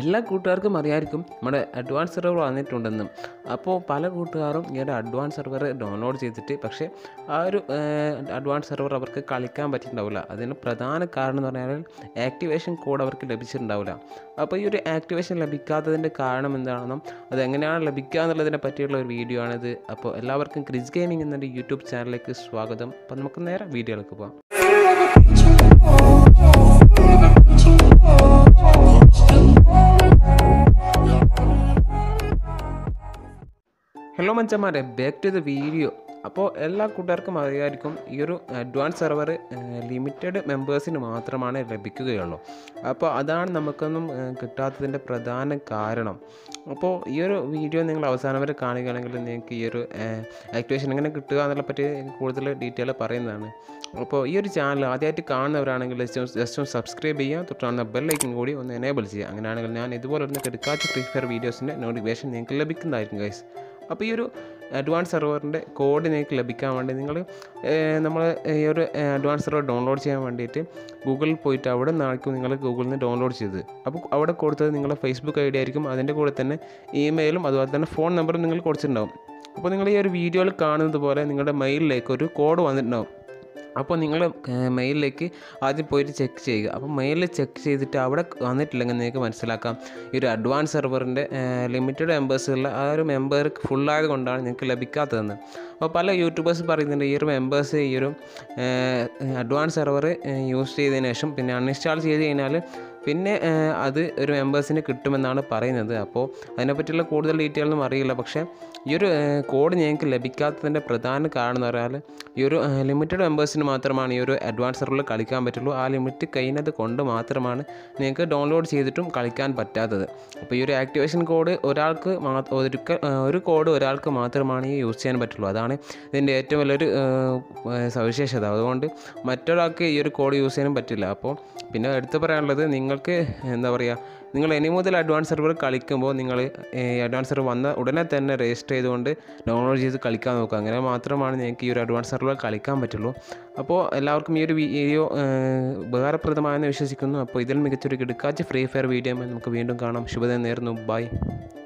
എല്ലാ കൂട്ടുകാർക്കും അറിയായിരിക്കും നമ്മുടെ അഡ്വാൻസ് സെർവർ വന്നിട്ടുണ്ടെന്നും അപ്പോൾ പല കൂട്ടുകാരും ഈ ഒരു അഡ്വാൻസ് സെർവർ ഡൗൺലോഡ് ചെയ്തിട്ട് പക്ഷേ ആ ഒരു അഡ്വാൻസ് സെർവർ അവർക്ക് കളിക്കാൻ പറ്റിയിട്ടുണ്ടാവില്ല അതിന് പ്രധാന കാരണം എന്ന് പറഞ്ഞാൽ ആക്ടിവേഷൻ കോഡ് അവർക്ക് ലഭിച്ചിട്ടുണ്ടാവില്ല അപ്പോൾ ഈ ഒരു ആക്ടിവേഷൻ ലഭിക്കാത്തതിൻ്റെ കാരണം എന്താണെന്നും അത് എങ്ങനെയാണ് ലഭിക്കുക എന്നുള്ളതിനെ പറ്റിയുള്ള ഒരു വീഡിയോ ആണിത് അപ്പോൾ എല്ലാവർക്കും ക്രിസ് ഗെയിമിംഗ് എന്നൊരു യൂട്യൂബ് ചാനലിലേക്ക് സ്വാഗതം അപ്പോൾ നമുക്ക് നേരെ വീഡിയോയിലേക്ക് പോകാം ഹലോ മച്ചന്മാരെ ബാക്ക് ടു ദ വീഡിയോ അപ്പോൾ എല്ലാ കൂട്ടുകാർക്കും അറിയാമായിരിക്കും ഈ ഒരു അഡ്വാൻസ് സെർവർ ലിമിറ്റഡ് മെമ്പേഴ്സിന് മാത്രമാണ് ലഭിക്കുകയുള്ളൂ അപ്പോൾ അതാണ് നമുക്കൊന്നും ഏഹ്, കിട്ടാത്തതിൻ്റെ പ്രധാന കാരണം അപ്പോൾ ഈ ഒരു വീഡിയോ നിങ്ങൾ അവസാനം വരെ കാണുകയാണെങ്കിൽ നിങ്ങൾക്ക് ഈ ഒരു ആക്ടിവേഷൻ എങ്ങനെ കിട്ടുക എന്നുള്ള പറ്റി കൂടുതൽ ഡീറ്റെയിൽ പറയുന്നതാണ് അപ്പോൾ ഈ ഒരു ചാനൽ ആദ്യമായിട്ട് കാണുന്നവരാണെങ്കിൽ ജസ്റ്റ് ഒന്ന് സബ്സ്ക്രൈബ് ചെയ്യുക തൊട്ടാണ് ബെല്ലൈക്കൻ കൂടി ഒന്ന് എനേബിൾ ചെയ്യുക അങ്ങനെയാണെങ്കിൽ ഞാൻ ഇതുപോലെ ഒരു കിടക്കാത്ത ഫ്രീ ഫയർ വീഡിയോസിൻ്റെ നോട്ടിഫിക്കേഷൻ നിങ്ങൾക്ക് ലഭിക്കുന്നതായിരിക്കും ഗൈസ് അപ്പോൾ ഈ ഒരു അഡ്വാൻസ് സെർവറിൻ്റെ കോഡ് നിങ്ങൾക്ക് ലഭിക്കാൻ വേണ്ടി നിങ്ങൾ നമ്മൾ ഈ ഒരു അഡ്വാൻസ് സെർവർ ഡൗൺലോഡ് ചെയ്യാൻ വേണ്ടിയിട്ട് ഗൂഗിളിൽ പോയിട്ട് അവിടെ നിന്നായിരിക്കും നിങ്ങൾ ഗൂഗിളിൽ നിന്ന് ഡൗൺലോഡ് ചെയ്തത് അപ്പോൾ അവിടെ കൊടുത്തത് നിങ്ങളുടെ ഫേസ്ബുക്ക് ഐ ഡി ആയിരിക്കും അതിൻ്റെ കൂടെ തന്നെ ഇമെയിലും അതുപോലെ തന്നെ ഫോൺ നമ്പറും നിങ്ങൾ കൊടുത്തിട്ടുണ്ടാവും അപ്പോൾ നിങ്ങൾ ഈ ഒരു വീഡിയോയിൽ കാണുന്നത് പോലെ നിങ്ങളുടെ മെയിലിലേക്ക് ഒരു കോഡ് വന്നിട്ടുണ്ടാവും അപ്പോൾ നിങ്ങൾ മെയിലിലേക്ക് ആദ്യം പോയിട്ട് ചെക്ക് ചെയ്യുക അപ്പോൾ മെയിലിൽ ചെക്ക് ചെയ്തിട്ട് അവിടെ വന്നിട്ടില്ലെങ്കിൽ നിങ്ങൾക്ക് മനസ്സിലാക്കാം ഈ ഒരു അഡ്വാൻസ് സെർവറിൻ്റെ ലിമിറ്റഡ് മെമ്പേഴ്സുള്ള ആ ഒരു മെമ്പർ ഫുള്ളായത് കൊണ്ടാണ് നിങ്ങൾക്ക് ലഭിക്കാത്തതെന്ന് അപ്പോൾ പല യൂട്യൂബേഴ്സ് പറയുന്നുണ്ട് ഈ ഒരു മെമ്പേഴ്സ് ഈ ഒരു അഡ്വാൻസ് സെർവർ യൂസ് ചെയ്തതിന് ശേഷം പിന്നെ അൺഇൻസ്റ്റാൾ ചെയ്ത് കഴിഞ്ഞാൽ പിന്നെ ഏഹ്, അത് ഒരു മെമ്പേഴ്സിന് കിട്ടുമെന്നാണ് പറയുന്നത് അപ്പോൾ അതിനെപ്പറ്റിയുള്ള കൂടുതൽ ഡീറ്റെയിൽ ഒന്നും അറിയില്ല പക്ഷേ ഈ ഒരു ഏഹ്, കോഡ് ഞങ്ങൾക്ക് ലഭിക്കാത്തതിൻ്റെ പ്രധാന കാരണം എന്ന് പറഞ്ഞാൽ ഈ ഒരു ലിമിറ്റഡ് മെമ്പേഴ്സിന് മാത്രമാണ് ഈ ഒരു അഡ്വാൻസ് സെർവറിൽ കളിക്കാൻ പറ്റുള്ളൂ ആ ലിമിറ്റ് കഴിഞ്ഞത് കൊണ്ട് മാത്രമാണ് നിങ്ങൾക്ക് ഡൗൺലോഡ് ചെയ്തിട്ടും കളിക്കാൻ പറ്റാത്തത് അപ്പോൾ ഈ ഒരു ആക്ടിവേഷൻ കോഡ് ഒരാൾക്ക് മാ- ഒരിക്കൽ ഏഹ്, ഒരു കോഡ് ഒരാൾക്ക് മാത്രമാണ് ഈ യൂസ് ചെയ്യാൻ പറ്റുള്ളൂ അതാണ് ഇതിൻ്റെ ഏറ്റവും വലിയൊരു ഏഹ്, ഏഹ്, സവിശേഷത അതുകൊണ്ട് മറ്റൊരാൾക്ക് ഈ ഒരു കോഡ് യൂസ് ചെയ്യാനും പറ്റില്ല അപ്പോൾ പിന്നെ എടുത്തു പറയാനുള്ളത് നിങ്ങൾക്ക് എന്താ പറയുക നിങ്ങൾ ഇനി മുതൽ അഡ്വാൻസ് സെർവർ കളിക്കുമ്പോൾ നിങ്ങൾ അഡ്വാൻസ് സെർവർ വന്ന ഉടനെ തന്നെ രജിസ്റ്റർ ചെയ്തുകൊണ്ട് ഡൗൺലോഡ് ചെയ്ത് കളിക്കാൻ നോക്കുക അങ്ങനെ മാത്രമാണ് നിങ്ങൾക്ക് ഈ ഒരു അഡ്വാൻസ് സെർവർ കളിക്കാൻ പറ്റുള്ളൂ അപ്പോൾ എല്ലാവർക്കും ഈ ഒരു വീഡിയോ ഉപകാരപ്രദമായെന്ന് വിശ്വസിക്കുന്നു അപ്പോൾ ഇതിൽ മികച്ചൊരു കിടക്കാച്ച ഫ്രീ ഫയർ വീഡിയോ നമുക്ക് വീണ്ടും കാണാം ശുഭദിനം നേരുന്നു ബൈ